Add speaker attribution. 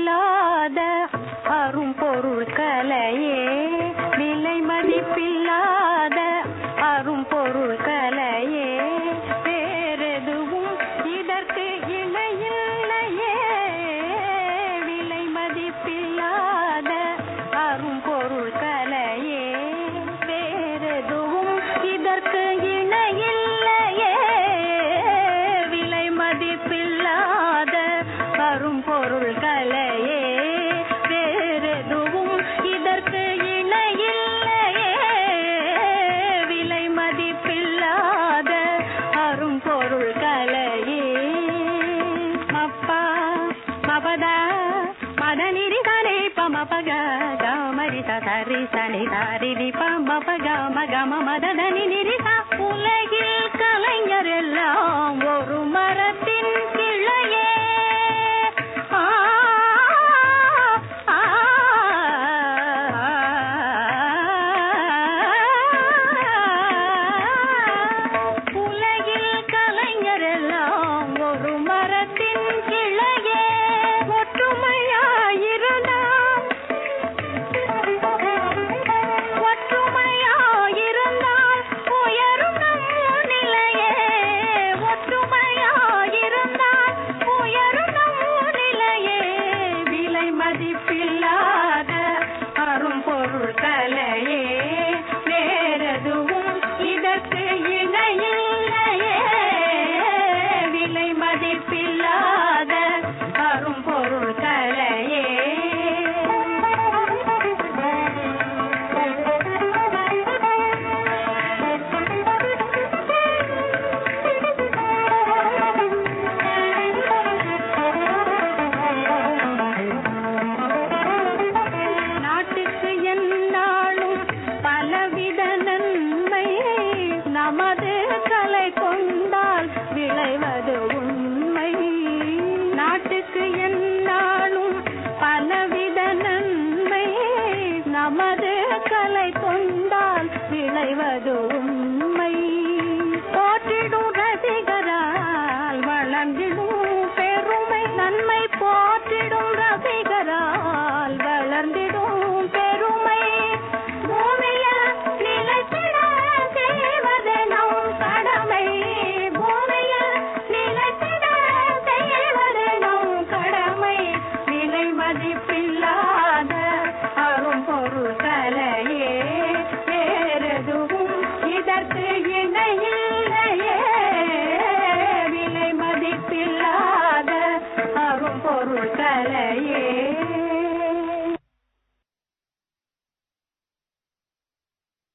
Speaker 1: மதிப்பில்லாத அரும்பொருள் கலையே விலை மதிப்பில்லாத அரும்பொருள் கலையே வேறெதுவும் இதற்கு இணையில்லையே விலை மதிப்பில்லாத அரும்பொருள் கலையே வேறெதுவும் இதற்கு இணையில்லையே விலை மதிப்பில்லாத அரும்பொருள் கலையே வேறெதுவும் இதற்கு இணையில்லையே விலை மதிப்பில்லாத அரும்பொருள் கலையே மப்பா மபதா மதனிரி சனி பமபக கமரி சரி சனி தாரி பமபக மகம மதனி நிரிச உலகில் கலைஞர் எல்லாம் ஒரு மரத்தின் கிளையே ஆ, ஆ, உலகில் கலைஞர் எல்லாம் ஒரு மரத்தின் கிளையே ஒற்றுமையாயிருந்தால் ஒற்றுமையாயிருந்தால் உயரும் நம் நிலையே ஒற்றுமையாயிருந்தால் உயரும் நம் நிலையே விலை மதிப்பில்லாத அரும்பொருள் கலையே வேறெதுவும் இதற்கு இணையில்லையே விலை மதிப்பில்லாத அரும்பொருள் கலையே நாட்டுக்கு எந்நாளும் பலவித நன்மை நமது கலை கொண்டால் விளைவது உண்மை நாட்டுக்கு எந்நாளும் பலவித நன்மை நமது கலை கொண்டால் விளைவது உண்மை போற்றிடும் ரசிகரால் வளர்ந்திடும் பெருமை நன்மை போற்றிடும் ரசிகரால் வளர்ந்திடும் பெருமை பூமியில் நிலைத்திட செய்வது நம் கடமை பூமியில் நிலைத்திட செய்வது நம் கடமை விலை மதிப்பில்